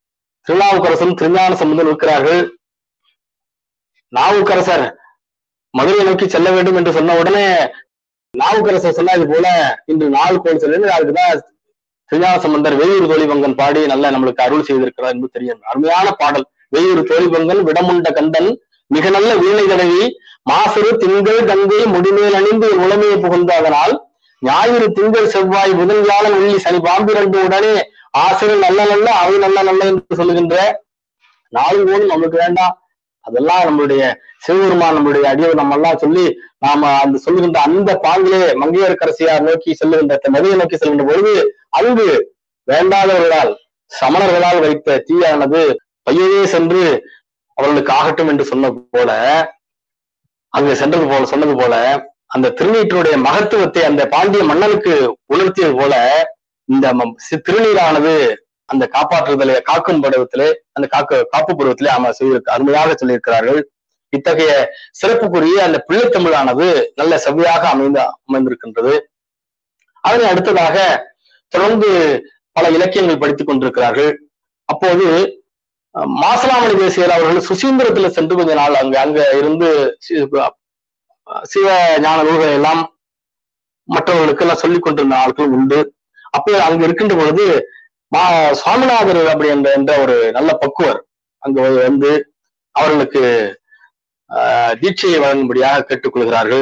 திருநாவுக்கரசரும் திருஞான சம்பந்தம் இருக்கிறார்கள் நாவுக்கரசர் மதுரை நோக்கி செல்ல வேண்டும் என்று சொன்ன உடனே நாவுக்கரசர் சொன்னது போல இன்று நாள் கோல் செல்லுன்னு அதுக்குதான் திருஞான சம்பந்தர் வேயூர் தோழிபங்கன் பாடி நல்ல நம்மளுக்கு அருள் செய்திருக்கிறார் என்று தெரியும் அருமையான பாடல் வேயூர் தோழிபங்கன் விடமுண்ட கந்தன் மிக நல்ல வீணை தடவி மாசரு திங்கள் கங்கை முடிமேல் அணிந்து உளமையை புகுந்த அதனால் ஞாயிறு திங்கள் செவ்வாய் புதன் வியாழன் வெள்ளி சனி பாம்பிரண்டு உடனே ஆசிரியர் நல்ல நல்ல அவை நல்ல நல்ல என்று சொல்லுகின்ற நாலு கோணும் நம்மளுக்கு வேண்டாம் அதெல்லாம் நம்மளுடைய சிவபெருமான் நம்மளுடைய அடியவர் நம்ம எல்லாம் சொல்லி நாம அந்த சொல்லுகின்ற அந்த பாங்கிலே மங்கையர்கரசியார் நோக்கி செல்லுகின்ற மதுரை நோக்கி செல்கின்ற பொழுது அங்கு வேண்டாதவர்களால் சமணர்களால் வைத்த தீயானது பையவே சென்று அவர்களுக்கு ஆகட்டும் என்று சொன்ன போல அங்கு சென்றது போல சொன்னது போல அந்த திருநீற்றுடைய மகத்துவத்தை அந்த பாண்டிய மன்னனுக்கு உணர்த்தியது போல இந்த ம- சி- திருநீரானது அந்த காப்பாற்றுதலை காக்கும் பருவத்திலே அந்த காக்க காப்பு பருவத்திலே ஆமா சொல்லியிருக்க அருமையாக சொல்லியிருக்கிறார்கள் இத்தகைய சிறப்புக்குரிய அந்த பிள்ளைத்தமிழானது நல்ல செவ்வையாக அமைந்து அமைந்திருக்கின்றது அதனை அடுத்ததாக தொடர்ந்து பல இலக்கியங்கள் படித்துக் கொண்டிருக்கிறார்கள் அப்போது அஹ், மாசலாமணி தேசியர் அவர்கள் சுசீந்திரத்துல சென்று கொஞ்ச நாள் அங்க அங்க இருந்து சி- அஹ், சிவ ஞான நூல்களை எல்லாம் மற்றவர்களுக்கு எல்லாம் சொல்லிக் கொண்டிருந்த நாட்கள் உண்டு அப்போ அங்க இருக்கின்ற பொழுது மா சுவாமிநாதர் அப்படி என்ற என்ற ஒரு நல்ல பக்குவர் அங்க வந்து அவர்களுக்கு ஆஹ், தீட்சையை வழங்கும்படியாக கேட்டுக்கொள்கிறார்கள்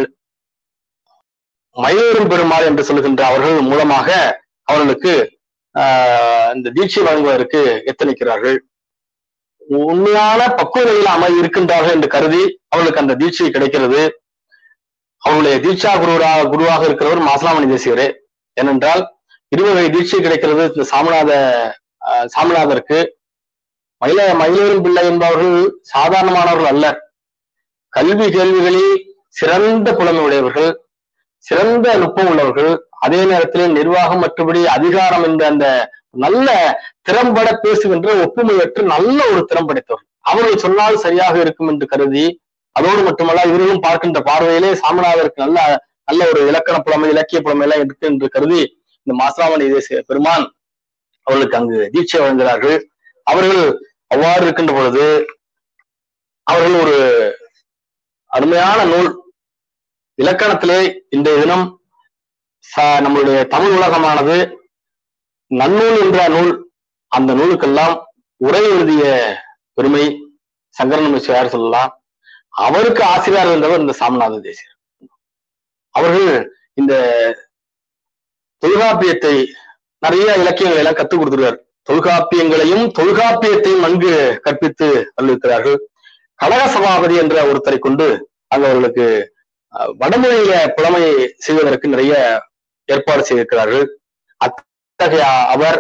மயூரம் பெருமாள் என்று சொல்லுகின்ற அவர்கள் மூலமாக அவர்களுக்கு ஆஹ், இந்த தீட்சை வழங்குவதற்கு எத்தனிக்கிறார்கள் உண்மையான பக்குவ நிலையில் அமை இருக்கின்றார்கள் என்று கருதி அவர்களுக்கு அந்த தீட்சை கிடைக்கிறது அவருடைய தீட்சா குருவராக குருவாக இருக்கிறவர் மாசலாமணி தேசியரே ஏனென்றால் இருவகை தீட்சை கிடைக்கிறது இந்த சாமிநாத ஆஹ், சாமிநாதருக்கு மயில மயிலேறும் பிள்ளை என்பவர்கள் சாதாரணமானவர்கள் அல்ல கல்வி கேள்விகளில் சிறந்த புலமை உடையவர்கள் சிறந்த நுட்பம் உள்ளவர்கள் அதே நேரத்தில் நிர்வாகம் மற்றபடி அதிகாரம் என்ற அந்த நல்ல திறம்பட பேசுகின்ற ஒப்புமையற்று நல்ல ஒரு திறம் படைத்தவர்கள் அவர்கள் சொன்னால் சரியாக இருக்கும் என்று கருதி அதோடு மட்டுமல்ல இவர்களும் பார்க்கின்ற பார்வையிலே சாமிநாதருக்கு நல்ல நல்ல ஒரு இலக்கண புலமை இலக்கிய புலமை எல்லாம் இருக்கு என்று கருதி இந்த மாசிலாமணி தேசிய பெருமான் அவர்களுக்கு அங்கு தீட்சை வழங்குகிறார்கள் அவர்கள் அவ்வாறு இருக்கின்ற பொழுது அவர்கள் ஒரு அருமையான நூல் இலக்கணத்திலே இன்றைய தினம் ச- நம்மளுடைய தமிழ் உலகமானது நன்னூல் என்ற நூல் அந்த நூலுக்கெல்லாம் உரை எழுதிய பெருமை சங்கரன் மிஸ்வார் சொல்லலாம் அவருக்கு ஆசிரியர் இருந்தவர் இந்த சாமிநாத தேசியர் அவர்கள் இந்த தொல்காப்பியத்தை நிறைய இலக்கியங்களை எல்லாம் கத்துக் கொடுத்துருக்கார் தொல்காப்பியங்களையும் தொல்காப்பியத்தையும் நன்கு கற்பித்து அறிவிக்கிறார்கள் கனக சபாபதி என்ற ஒருத்தரை கொண்டு அங்க அவர்களுக்கு அஹ், வடமொழியில புலமை செய்வதற்கு நிறைய ஏற்பாடு செய்திருக்கிறார்கள் அத்தகைய அவர்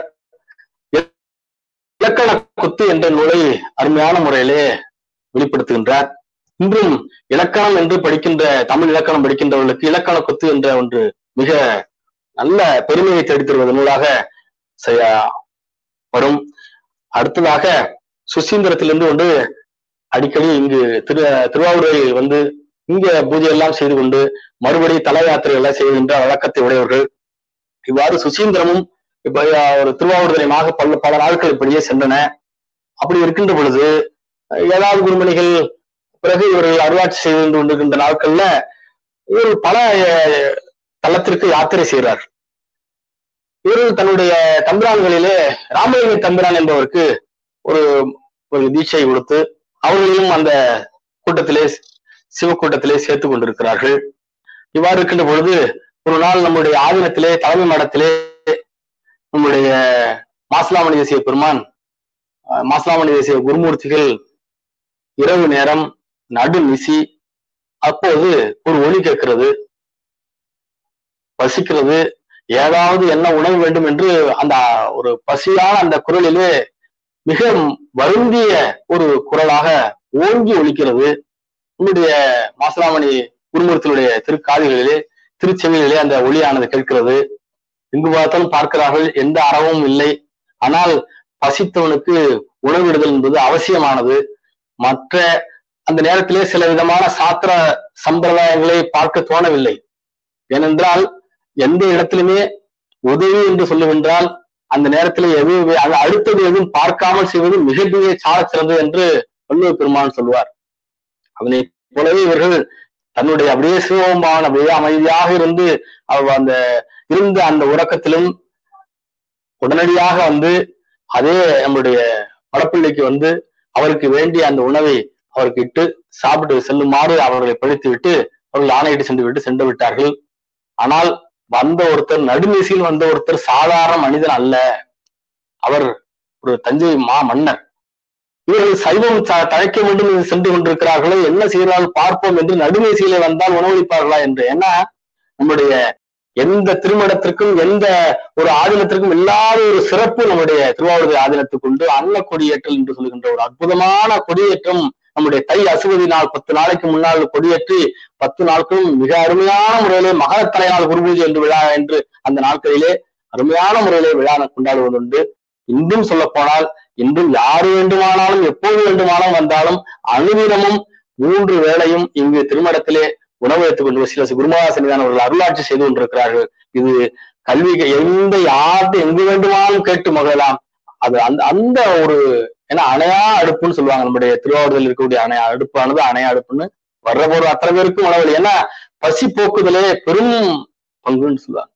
இலக்கண குத்து என்ற நூலை அருமையான முறையிலே வெளிப்படுத்துகின்றார் இன்றும் இலக்கணம் என்று படிக்கின்ற தமிழ் இலக்கணம் படிக்கின்றவர்களுக்கு இலக்கண குத்து என்ற ஒன்று மிக நல்ல பெருமையை தேடித் தருவது நூலாக செய்ய வரும் அடுத்ததாக சுசீந்திரத்திலிருந்து கொண்டு அடிக்கடி இங்கு திரு திருவாவூரில் வந்து இங்க பூஜை எல்லாம் செய்து கொண்டு மறுபடி தல யாத்திரை எல்லாம் செய்கின்ற வழக்கத்தை உடையவர்கள் இவ்வாறு சுசீந்திரமும் இப்ப அஹ், ஒரு திருவாவூர்தனமாக பல பல நாட்கள் இப்படியே சென்றன அப்படி இருக்கின்ற பொழுது அஹ், ஏழாவது குருமணிகள் பிறகு இவர்கள் அருளாட்சி செய்து கொண்டிருக்கின்ற நாட்கள்ல இவர்கள் பல அஹ், தலத்திற்கு யாத்திரை செய்கிறார் இவர்கள் தன்னுடைய தம்பிரான்களிலே ராமலிங்க தம்பிரான் என்பவருக்கு ஒரு ஒரு தீட்சை கொடுத்து அவர்களையும் அந்த கூட்டத்திலே சிவக்கூட்டத்திலே சேர்த்து கொண்டிருக்கிறார்கள் இவ்வாறு இருக்கின்ற பொழுது ஒரு நாள் நம்முடைய ஆதீனத்திலே தலைமை மடத்திலே நம்முடைய மாசிலாமணி தேசிய பெருமான் அஹ், மாசிலாமணி தேசிய குருமூர்த்திகள் இரவு நேரம் நடு நிசி அப்போது ஒரு ஒலி கேட்கிறது பசிக்கிறது ஏதாவது என்ன உணவு வேண்டும் என்று அந்த ஒரு பசியான அந்த குரலிலே மிக வருந்திய ஒரு குரலாக ஓங்கி ஒலிக்கிறது நம்முடைய மாசிலாமணி குருமூர்த்தியுடைய திருக்காதிகளிலே திருச்செவிகளிலே அந்த ஒளியானது கேட்கிறது எங்கு பார்த்தாலும் பார்க்கிறார்கள் எந்த அறவும் இல்லை ஆனால் பசித்தவனுக்கு உணவிடுதல் என்பது அவசியமானது மற்ற அந்த நேரத்திலே சில விதமான சாத்திர சம்பிரதாயங்களை பார்க்க தோணவில்லை ஏனென்றால் எந்த இடத்திலுமே உதவி என்று சொல்லுவென்றால் அந்த நேரத்தில் எது அது அடுத்தது எதுவும் பார்க்காமல் செய்வது மிக மிக சால சிறந்தது என்று வள்ளுவர் பெருமான் சொல்லுவார் அதனை போலவே இவர்கள் தன்னுடைய அப்படியே சிவபாவன் அப்படியே அமைதியாக இருந்து அவ அந்த இருந்த அந்த உறக்கத்திலும் உடனடியாக வந்து அதே நம்முடைய படப்பிள்ளைக்கு வந்து அவருக்கு வேண்டிய அந்த உணவை அவருக்கு இட்டு சாப்பிட்டு செல்லுமாறு அவர்களை பழித்து விட்டு அவர்கள் ஆணையிட்டு சென்று விட்டு சென்று விட்டார்கள் ஆனால் வந்த ஒருத்தர் நடுமீசையில் வந்த ஒருத்தர் சாதாரண மனிதன் அல்ல அவர் ஒரு தஞ்சை மா மன்னர் இவர்கள் சைவம் த- தழைக்க வேண்டும் என்று சென்று கொண்டிருக்கிறார்களே என்ன செய்கிறார்கள் பார்ப்போம் என்று நடுமீசையிலே வந்தால் உணவளிப்பார்களா என்று ஏன்னா நம்முடைய எந்த திருமணத்திற்கும் எந்த ஒரு ஆதீனத்திற்கும் இல்லாத ஒரு சிறப்பு நம்முடைய திருவாவூர் ஆதீனத்துக்கு உண்டு அன்ன கொடியேற்றல் என்று சொல்கின்ற ஒரு அற்புதமான கொடியேற்றம் நம்முடைய தை அசுவதி நாள் பத்து நாளைக்கு முன்னால் கொடியேற்றி பத்து நாட்களும் மிக அருமையான முறையிலே மகர தலைநாள் குருபூஜை என்று விழா என்று அந்த நாட்களிலே அருமையான முறையிலே விழா கொண்டாடுவதுண்டு இன்றும் சொல்ல போனால் இன்றும் யார் வேண்டுமானாலும் எப்போது வேண்டுமானாலும் வந்தாலும் அனுதினமும் மூன்று வேளையும் இங்கு திருமணத்திலே உணவு எடுத்துக் கொண்டு சில குருமகா சன்னிதானம் அவர்கள் அருளாட்சி செய்து கொண்டிருக்கிறார்கள் இது கல்வி எந்த யார்கிட்ட எங்கு வேண்டுமானாலும் கேட்டு மகிழலாம் அது அந்த அந்த ஒரு ஏன்னா அணையா அடுப்புன்னு சொல்லுவாங்க நம்முடைய திருவாவூரில் இருக்கக்கூடிய அணையா அடுப்பானது அணையா அடுப்புன்னு வர்ற போற அத்தனை பேருக்கும் உணவு ஏன்னா பசி போக்குதலே பெரும் பங்குன்னு சொல்லுவாங்க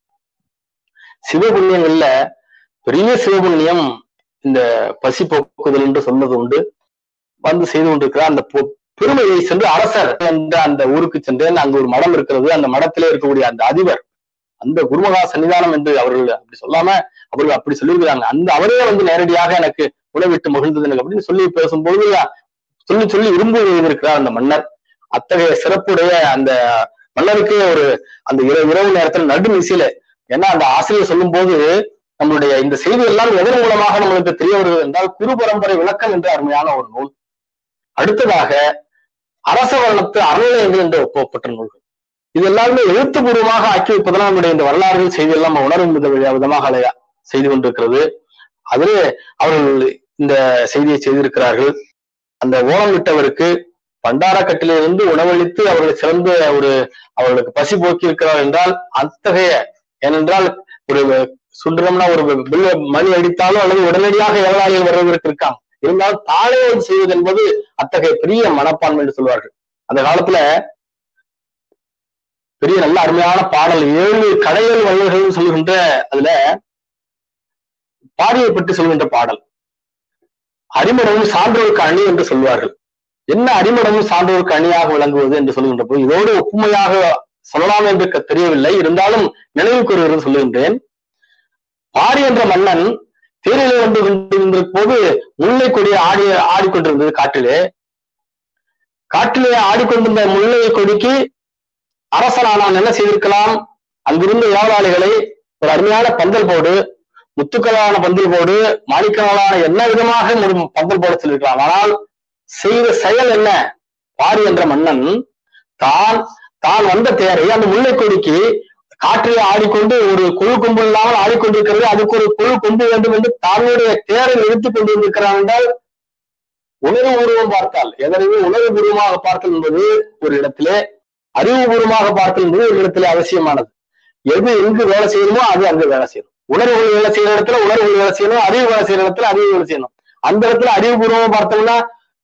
சிவபுண்ணியங்கள்ல பெரிய சிவபுண்ணியம் இந்த பசி போக்குதல் என்று சொன்னது உண்டு வந்து செய்து கொண்டிருக்கிற அந்த பொ- பெருமையை சென்று அரசர் என்ற அந்த ஊருக்கு சென்றேன் அங்கு ஒரு மடம் இருக்கிறது அந்த மடத்திலே இருக்கக்கூடிய அந்த அதிபர் அந்த குருமகா சன்னிதானம் என்று அவர்கள் அப்படி சொல்லாம அவர்கள் அப்படி சொல்லியிருக்கிறாங்க அந்த அவரே வந்து நேரடியாக எனக்கு உணவிட்டு மகிழ்ந்தது எனக்கு அப்படின்னு சொல்லி பேசும்போது சொல்லி சொல்லி விரும்பி எழுதியிருக்கிறார் அந்த மன்னர் அத்தகைய சிறப்புடைய அந்த மன்னருக்கே ஒரு அந்த இரவு இரவு நேரத்தில் நடுநிசையில ஏன்னா அந்த ஆசிரியர் சொல்லும்போது நம்மளுடைய இந்த செய்தி எல்லாம் எதன் மூலமாக நம்மளுக்கு தெரிய வருகிறது என்றால் குரு பரம்பரை விளக்கம் என்ற அருமையான ஒரு நூல் அடுத்ததாக அரச வர்ணத்து அறநிலையங்கள் என்று ஒப்பப்பட்ட நூல்கள் இது எல்லாருமே எழுத்துப்பூர்வமாக ஆக்கி வைப்பதெல்லாம் நம்முடைய இந்த வரலாறுகள் செய்தி எல்லாம் நம்ம உணரும் வித விதமாக அதை செய்து கொண்டிருக்கிறது அதிலே அவர்கள் இந்த செய்தியை செய்திருக்கிறார்கள் அந்த ஓலம் விட்டவருக்கு பண்டாரக்கட்டிலிருந்து உணவளித்து அவர்களை சிறந்த ஒரு அவர்களுக்கு பசி போக்கி இருக்கிறார் என்றால் அத்தகைய ஏனென்றால் ஒரு சுண்டனம்னா ஒரு பில்ல மணி அடித்தாலும் அல்லது உடனடியாக ஏழாளிகள் வருவதற்கு இருக்காங்க இருந்தாலும் தாழையோடு செய்வது என்பது அத்தகைய பெரிய மனப்பான்மை என்று சொல்வார்கள் அந்த காலத்துல பெரிய நல்ல அருமையான பாடல் ஏழு கடைகள் வள்ளல்கள் சொல்கின்ற அதுல பாரியை பற்றி சொல்கின்ற பாடல் அரிமடமும் சான்றோருக்கு அணி என்று சொல்வார்கள் என்ன அரிமடமும் சான்றோருக்கு அணியாக விளங்குவது என்று சொல்கின்ற போது இதோடு ஒப்புமையாக சொல்லலாம் என்று க- தெரியவில்லை இருந்தாலும் நினைவு கூறுகிறது சொல்லுகின்றேன் பாரி என்ற மன்னன் தேரிலே வந்து கொண்டிருந்த போது முல்லை கொடி ஆடி ஆடிக்கொண்டிருந்தது காற்றிலே காற்றிலே ஆடிக்கொண்டிருந்த முல்லை கொடிக்கு அரசனானான் என்ன செய்திருக்கலாம் அங்கிருந்த ஏவலாளிகளை ஒரு அருமையான பந்தல் போடு முத்துக்களான பந்தல் போடு மாணிக்கங்களான என்ன விதமாக ஒரு பந்தல் போட சொல்லியிருக்கலாம் ஆனால் செய்த செயல் என்ன பாரி என்ற மன்னன் தான் தான் வந்த தேரை அந்த முல்லை கொடிக்கு காற்றிலே ஆடிக்கொண்டு ஒரு குழு கொம்பு இல்லாமல் ஆடிக்கொண்டிருக்கிறது அதுக்கு ஒரு குழு கொம்பு வேண்டும் என்று தன்னுடைய தேரை நிறுத்திக் கொண்டிருக்கிறான் என்றால் உணர்வு பூர்வம் பார்த்தால் எதனையுமே உணர்வு பூர்வமாக பார்த்தல் என்பது ஒரு இடத்திலே அறிவுபூர்வமாக பார்த்தல் என்பது ஒரு இடத்திலே அவசியமானது எது எங்கு வேலை செய்யணுமோ அது அங்கு வேலை செய்யணும் உணர்வுகள் வேலை செய்யற இடத்துல உணர்வுகள் வேலை செய்யணும் அறிவு வேலை செய்யற இடத்துல அறிவு வேலை செய்யணும் அந்த இடத்துல அறிவுபூர்வமா பார்த்தோம்னா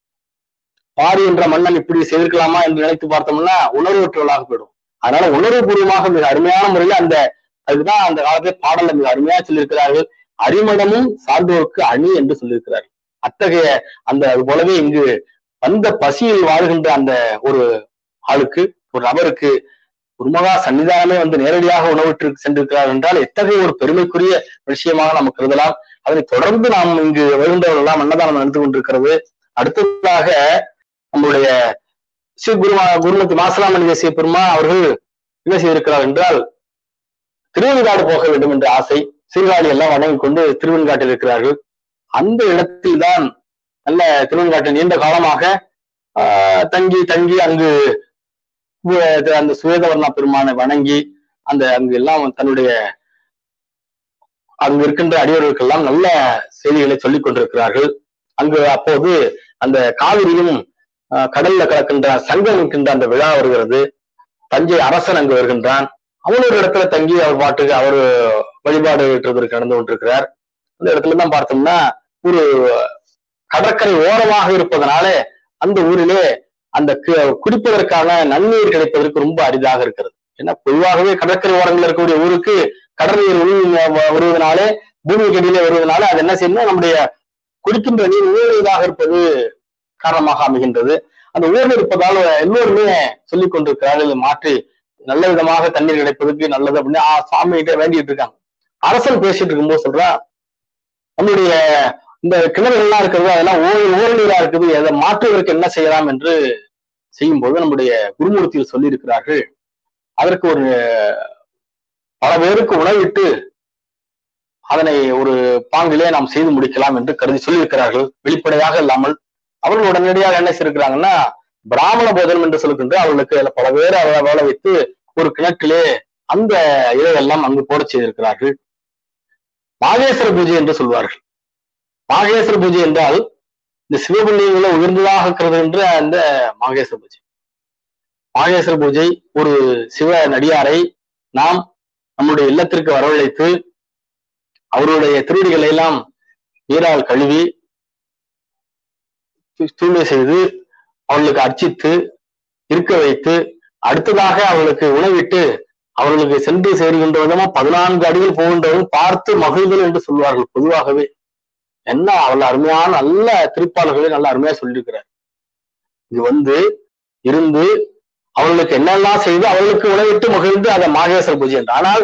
பாரி என்ற மன்னன் இப்படி செய்திருக்கலாமா என்று நினைத்து பார்த்தோம்னா உணர்வற்றவர்களாக போயிடும் அதனால உணர்வுபூர்வமாக மிக அருமையான முறையில் அந்த அதுதான் அந்த காலத்துல பாடல்ல மிக அருமையா சொல்லியிருக்கிறார்கள் அரிமடமும் சான்றோருக்கு அணி என்று சொல்லியிருக்கிறார்கள் அத்தகைய அந்த அது போலவே இங்கு வந்த பசியில் வாழ்கின்ற அந்த ஒரு ஆளுக்கு ஒரு நபருக்கு குருமகா சன்னிதானமே வந்து நேரடியாக உணவிட்டு சென்றிருக்கிறார் என்றால் எத்தகைய ஒரு பெருமைக்குரிய விஷயமாக நாம் கருதலாம் அதனை தொடர்ந்து நாம் இங்கு வருகின்றவர்கள் எல்லாம் அன்னதானம் நடந்து கொண்டிருக்கிறது அடுத்ததாக நம்முடைய ஸ்ரீ குருமா குருமதி மாசலாமணி தேசிய பெருமா அவர்கள் என்ன செய்திருக்கிறார் என்றால் திருவெண்காடு போக வேண்டும் என்ற ஆசை சீர்காழி எல்லாம் வணங்கி கொண்டு திருவெண்காட்டில் இருக்கிறார்கள் அந்த இடத்தில் தான் நல்ல திருவெண்காட்டில் நீண்ட காலமாக ஆஹ், தங்கி தங்கி அங்கு வு- அந்த சுவேதவர்ணா பெருமானை வணங்கி அந்த அங்கு எல்லாம் தன்னுடைய அங்கு இருக்கின்ற அடியவர்களுக்கெல்லாம் நல்ல செய்திகளை சொல்லிக் கொண்டிருக்கிறார்கள் அங்கு அப்போது அந்த காவிரியும் ஆஹ், கடல்ல கலக்கின்ற சங்கம் இருக்கின்ற அந்த விழா வருகிறது தஞ்சை அரசன் அங்கு வருகின்றான் அவன் ஒரு இடத்துல தங்கி அவர் பாட்டுக்கு அவர் வழிபாடு ஏற்றுவதற்கு நடந்து கொண்டிருக்கிறார் அந்த இடத்துல தான் பார்த்தோம்னா ஒரு கடற்கரை ஓரமாக இருப்பதனால அந்த ஊரிலே அந்த கு- குடிப்பதற்கான நன்னீர் கிடைப்பதற்கு ரொம்ப அரிதாக இருக்கிறது ஏன்னா பொதுவாகவே கடற்கரை ஓரங்களில் இருக்கக்கூடிய ஊருக்கு கடல் நீர் உள் வ- வருவதனாலே பூமிக்கு அடியிலே வருவதனால அது என்ன செய்யணும் நம்முடைய குடிக்கின்ற நீர் உயர்வதாக இருப்பது காரணமாக அமைகின்றது அந்த உயர்வு இருப்பதால் எல்லோருமே சொல்லிக் கொண்டிருக்கிறார்கள் இதை மாற்றி நல்ல விதமாக தண்ணீர் கிடைப்பதற்கு நல்லது அப்படின்னு ஆ, சாமி கிட்ட வேண்டிட்டு இருக்காங்க அரசன் பேசிட்டு இருக்கும்போது சொல்றா நம்மளுடைய இந்த கிணறுகள்லாம் இருக்கிறது அதெல்லாம் ஓர் ஓர் நீரா இருக்குது அதை மாற்றுவதற்கு என்ன செய்யலாம் என்று செய்யும்போது நம்முடைய குருமூர்த்தியில் சொல்லி இருக்கிறார்கள் அதற்கு ஒரு பல பேருக்கு உணவிட்டு அதனை ஒரு பாங்கிலே நாம் செய்து முடிக்கலாம் என்று கருதி சொல்லியிருக்கிறார்கள் வெளிப்படையாக இல்லாமல் அவர்கள் உடனடியாக என்ன செய்திருக்கிறாங்கன்னா பிராமண போதனம் என்று சொல்லுகின்ற அவர்களுக்கு அதுல பல பேரை அவரை வேலை வைத்து ஒரு கிணற்றிலே அந்த இதையெல்லாம் அங்கு போட செய்திருக்கிறார்கள் மாகேஸ்வர பூஜை என்று சொல்வார்கள் மாகேஸ்வர பூஜை என்றால் இந்த சிவபுண்ணியங்களை உயர்ந்ததாக கருதுகின்ற அந்த மாகேஸ்வர பூஜை மாகேஸ்வர பூஜை ஒரு சிவ நடிகாரை நாம் நம்முடைய இல்லத்திற்கு வரவழைத்து அவருடைய திருடிகளை எல்லாம் நீரால் கழுவி து- தூய்மை செய்து அவர்களுக்கு அர்ச்சித்து இருக்க வைத்து அடுத்ததாக அவர்களுக்கு உணவிட்டு அவர்களுக்கு சென்று சேர்கின்ற விதமா பதினான்கு அடிகள் போகின்றதும் பார்த்து மகிழ்தல் என்று சொல்வார்கள் பொதுவாகவே என்ன அவள் அருமையான நல்ல திருப்பாளர்களை நல்ல அருமையா சொல்லியிருக்கிறார் இது வந்து இருந்து அவர்களுக்கு என்னெல்லாம் செய்து அவர்களுக்கு உணவிட்டு மகிழ்ந்து அதை மாகேஸ்வர பூஜை என்று ஆனால்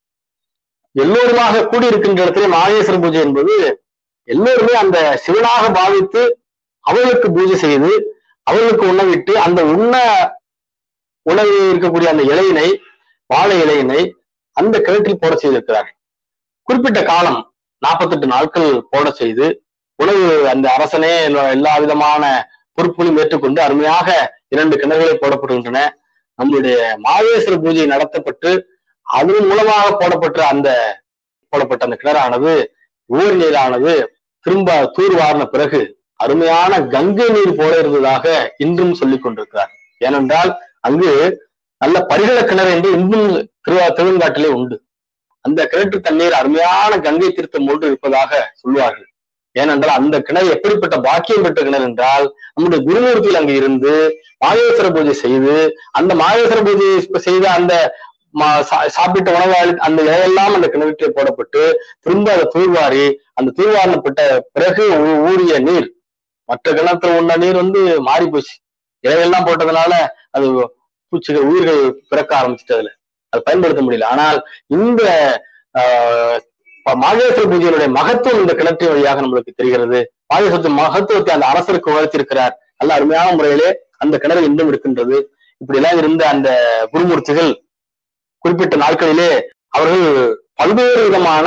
எல்லோருமாக கூடியிருக்கின்ற இடத்துல மாகேஸ்வர பூஜை என்பது எல்லோருமே அந்த சிவனாக பாவித்து அவர்களுக்கு பூஜை செய்து அவர்களுக்கு உணவிட்டு அந்த உண்ண உணவு இருக்கக்கூடிய அந்த இலையினை வாழை இலையினை அந்த கிணற்றில் போட செய்திருக்கிறார்கள் குறிப்பிட்ட காலம் நாற்பத்தெட்டு நாட்கள் போட செய்து உணவு அந்த அரசனே எல்லா- எல்லா விதமான பொறுப்புகளையும் ஏற்றுக்கொண்டு அருமையாக இரண்டு கிணறுகளை போடப்படுகின்றன நம்முடைய மாகேஸ்வர பூஜை நடத்தப்பட்டு அதன் மூலமாக போடப்பட்ட அந்த போடப்பட்ட அந்த கிணறானது ஊர் நீரானது திரும்ப தூர்வாரின பிறகு அருமையான கங்கை நீர் போல இருந்ததாக இன்றும் சொல்லிக் கொண்டிருக்கிறார் ஏனென்றால் அங்கு நல்ல பரிகல கிணறு என்று இன்றும் திருவா திருவெண்காட்டிலே உண்டு அந்த கிணற்று தண்ணீர் அருமையான கங்கை தீர்த்தம் போன்று இருப்பதாக சொல்வார்கள் ஏனென்றால் அந்த கிணறு எப்படிப்பட்ட பாக்கியம் பெற்ற கிணறு என்றால் நம்முடைய குருமூர்த்தியில் அங்கு இருந்து மாகேஸ்வர பூஜை செய்து அந்த மாகேஸ்வர பூஜை செய்த அந்த மா- சா- சாப்பிட்ட உணவாளி அந்த இலையெல்லாம் அந்த கிணற்றில் போடப்பட்டு திரும்ப அதை தூர்வாரி அந்த தூர்வாரினப்பட்ட பிறகு ஊ- ஊறிய நீர் மற்ற கிணத்துல உள்ள நீர் வந்து மாறி போச்சு இலையெல்லாம் போட்டதுனால அது பூச்சிகள் உயிர்கள் பிறக்க ஆரம்பிச்சிட்டு அதுல அது பயன்படுத்த முடியல ஆனால் இந்த ஆஹ், ப- மாகேஸ்வர பூஜையினுடைய மகத்துவம் இந்த கிணற்றின் வழியாக நம்மளுக்கு தெரிகிறது மாகேஸ்வரத்தின் மகத்துவத்தை அந்த அரசருக்கு உணர்த்தியிருக்கிறார் நல்ல அருமையான முறையிலே அந்த கிணறு இன்னும் இருக்கின்றது இப்படி எல்லாம் இருந்த அந்த குருமூர்த்திகள் குறிப்பிட்ட நாட்களிலே அவர்கள் பல்வேறு விதமான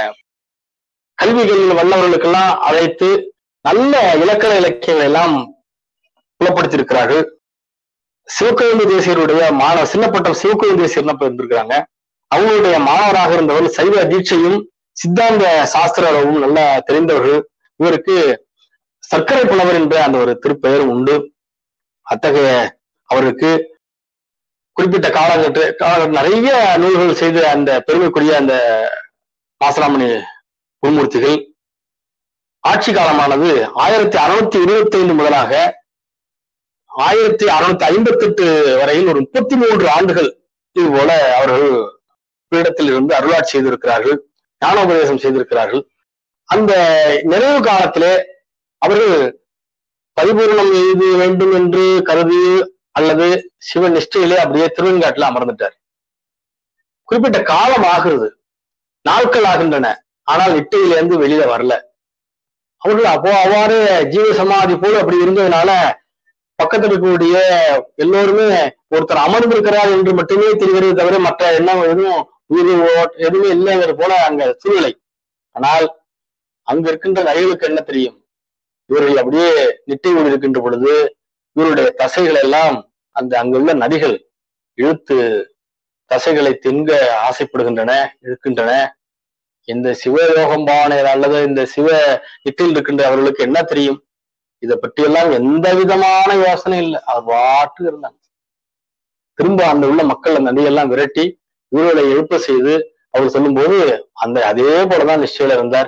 கல்விகளில் வல்லவர்களுக்கெல்லாம் அழைத்து நல்ல இலக்கண இலக்கியங்களை எல்லாம் புலப்படுத்தியிருக்கிறார்கள் சிவக்கோவிந்த தேசியருடைய மாணவர் சின்னப்பட்டம் சிவக்கோவிந்த தேசியர் தான் இருந்திருக்கிறாங்க அவங்களுடைய மாணவராக இருந்தவர் சைவ தீட்சையும் சித்தாந்த சாஸ்திர அளவும் நல்லா தெரிந்தவர்கள் இவருக்கு சர்க்கரை புலவர் என்ற அந்த ஒரு திருப்பெயரும் உண்டு அத்தகைய அவருக்கு குறிப்பிட்ட காலகட்ட கால நிறைய நூல்கள் செய்த அந்த பெருமைக்குரிய அந்த மாசலாமணி குருமூர்த்திகள் ஆட்சி காலமானது ஆயிரத்தி அறுநூத்தி இருபத்தி ஐந்து முதலாக ஆயிரத்தி அறுநூத்தி ஐம்பத்தி எட்டு வரையில் ஒரு முப்பத்தி மூன்று ஆண்டுகள் இது போல அவர்கள் பீடத்தில் இருந்து அருளாட்சி செய்திருக்கிறார்கள் ஞானோபதேசம் செய்திருக்கிறார்கள் அந்த நிறைவு காலத்திலே அவர்கள் பரிபூர்ணம் எய்து வேண்டும் என்று கருதி அல்லது சிவ நிஷ்டையிலே அப்படியே திருவெண்காட்டில் அமர்ந்துட்டார் குறிப்பிட்ட காலம் ஆகிறது நாட்கள் ஆகின்றன ஆனால் நிட்டையிலிருந்து வெளியில வரல அவர்கள் அப்போ அவ்வாறு ஜீவ சமாதி போல அப்படி இருந்ததுனால பக்கத்துல இருக்கக்கூடிய எல்லோருமே ஒருத்தர் அமர்ந்திருக்கிறார் என்று மட்டுமே தெரிகிறது தவிர மற்ற எண்ணம் எதுவும் உயிர் ஓ- எதுவுமே இல்லைங்கிறது போல அங்க சூழ்நிலை ஆனால் அங்க இருக்கின்ற நகைகளுக்கு என்ன தெரியும் இவர்கள் அப்படியே நிட்டை கொண்டு இருக்கின்ற பொழுது இவருடைய தசைகள் எல்லாம் அந்த அங்குள்ள நதிகள் இழுத்து தசைகளை தின்க ஆசைப்படுகின்றன இழுக்கின்றன இந்த சிவயோகம் பாவனையர் அல்லது இந்த சிவ நிட்டில் இருக்கின்ற அவர்களுக்கு என்ன தெரியும் இதை பற்றியெல்லாம் எந்த விதமான யோசனை இல்லை அவர் பாட்டு இருந்தாங்க திரும்ப அந்த உள்ள மக்கள் அந்த நதியெல்லாம் விரட்டி இவர்களை எழுப்ப செய்து அவர் சொல்லும்போது அந்த அதே போலதான் நிச்சயில இருந்தார்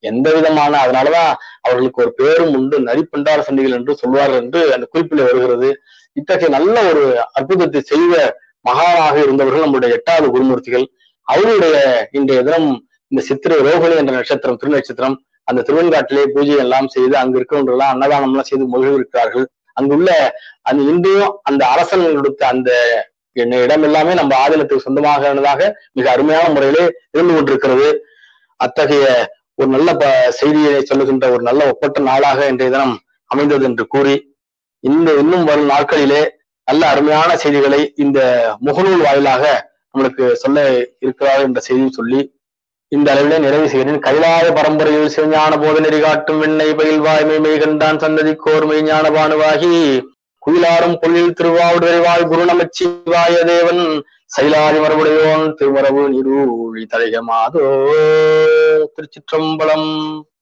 எந்த விதமான அதனாலதான் அவர்களுக்கு ஒரு பேரும் உண்டு நரிப்பண்டார சண்டிகள் என்று சொல்வார்கள் என்று அந்த குறிப்பில் வருகிறது இத்தகைய நல்ல ஒரு அற்புதத்தை செய்த மகானாக இருந்தவர்கள் நம்முடைய எட்டாவது குருமூர்த்திகள் அவருடைய இன்றைய தினம் இந்த சித்திரை ரோகிணி என்ற நட்சத்திரம் திருநட்சத்திரம் அந்த திருவெண்காட்டிலே பூஜை எல்லாம் செய்து அங்கு இருக்கவன்றெல்லாம் அன்னதானம் எல்லாம் செய்து மகிழ்விருக்கிறார்கள் அங்குள்ள அந்த இன்றையும் அந்த அரசன் கொடுத்த அந்த இடம் எல்லாமே நம்ம ஆதீனத்துக்கு சொந்தமானதாக மிக அருமையான முறையிலே இருந்து கொண்டிருக்கிறது அத்தகைய ஒரு நல்ல ப செய்தியை சொல்லுகின்ற ஒரு நல்ல ஒப்பற்ற நாளாக இன்றைய தினம் அமைந்தது என்று கூறி இந்த இன்னும் வரும் நாட்களிலே நல்ல அருமையான செய்திகளை இந்த முகநூல் வாயிலாக நம்மளுக்கு சொல்ல இருக்கிறார் என்ற செய்தியை சொல்லி இந்த அளவிலே நிறைவு செய்கிறேன் கைலாய பரம்பரையில் சிவஞான போத நெறி காட்டும் வெண்ணை பயில்வாய் மெய் கண்டான் சந்ததி கோர்மை ஞான பானுவாகி குயிலாரும் பொல்லில் திருவாவுடரை வாழ் குரு நமச்சிவாய தேவன் சைலாதி மரபுடையோன் திருமரபு நிரூழி தலைகமாதோ திருச்சிற்றம்பலம்